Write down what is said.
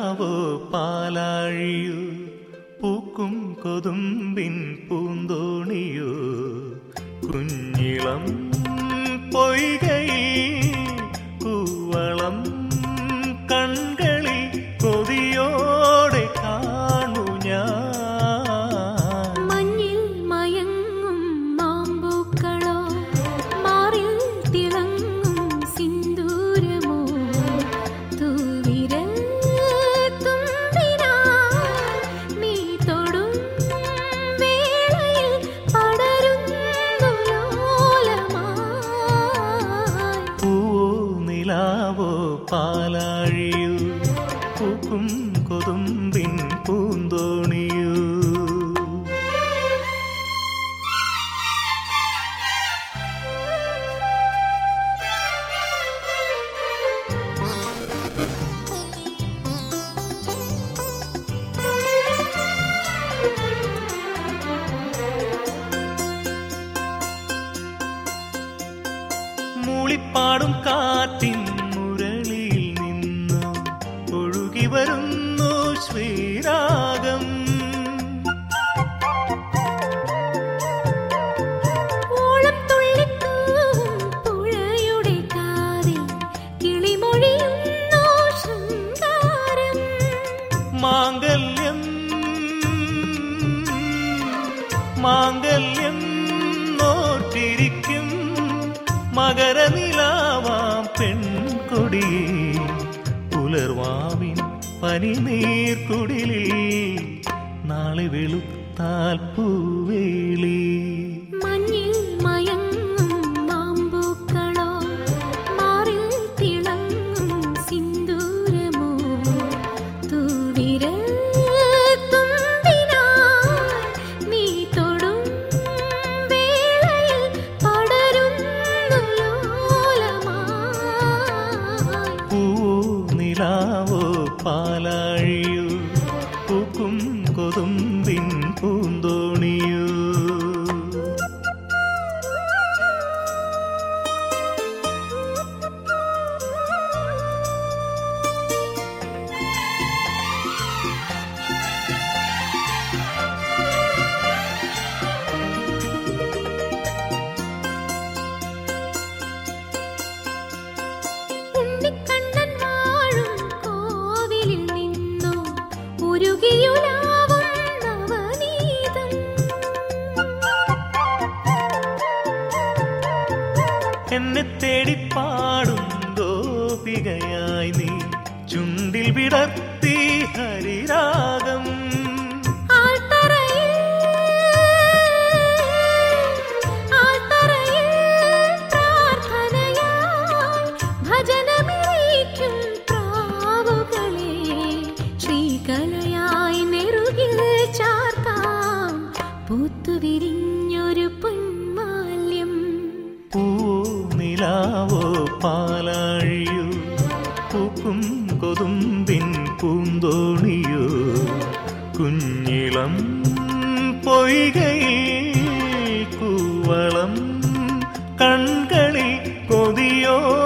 നിലാവോ പാലാഴിയോ പൂക്കും കൊതുമ്പിൻ പൂന്തോണിയോ കുഞ്ഞിളം പൊയ്കയിൽ കൂവളം കൺകളിൽ കൊതിയോടെ കാണു ഞാൻ മഞ്ഞിൽ മയങ്ങും മാമ്പൂക്കളോ മാറിൽ തിളങ്ങും സിന്ദൂരമോ തൂവിരൽ തുമ്പിനാ നീ തൊടും വേളയിൽ പടരുന്നു ലോലമായി പൂവോ നിലാവോ പാലാഴിയോ പൂക്കും കൊതുമ്പിൻ പൂന്തോണിയോ മൂളിപ്പാടും കാറ്റിൻ മുരളിയിൽ നിന്ന് ഒഴുകി വരുന്നു ശ്രീരാഗം ഓളം തുള്ളിത്തൂവും പുഴയുടെ കാതിൽ കിളിമൊഴിയുന്നു ശൃംഗാരം മാംഗല്യം മാംഗല്യം നോറ്റിരിക്കും മകരനിലാവാം പെൺകൊടി പുലർവാവിൻ പനിനീർക്കുടിലിൽ നാളെ വെളുത്താൽ പൂവേളി മഞ്ഞിൽ മയങ്ങും മാമ്പൂക്കളോ മാറിൽ തിളങ്ങും സിന്ദൂരമോ തൂവിരൽ തുമ്പിനായി നീ തൊടും വേളയിൽ പടരുന്നു ലോലമായി പൂവോ നിലാവോ പാലാഴിയോ പൂക്കും കൊതുമ്പിൻ പൂന്തോണിയോ ഉണ്ണിക്കണ്ണൻ വാഴും കോവിലിൽ നിന്നു ഉരുകിയുലാവും നവനീതം എന്നെ തേടി പാടും ഗോപികയായി നീ ചുണ്ടിൽ വിടർത്തി ഹരിരാഗം ആൽത്തറയിൽ ആൽത്തറയിൽ പ്രാർത്ഥനയായി ഭജനമിരിക്കും പ്രാവുകളെ ശ്രീകലയായി നെറുകിൽ ചാർത്താം പൂത്തുവിരിഞ്ഞൊരു പൊന്മാല്യം പൂവോ നിലാവോ പാലാഴിയോ പൂക്കും കൊതുമ്പിൻ പൂന്തോണിയോ കുഞ്ഞിളം പൊയ്കയിൽ കൂവളം കൺകളിൽ കൊതിയോ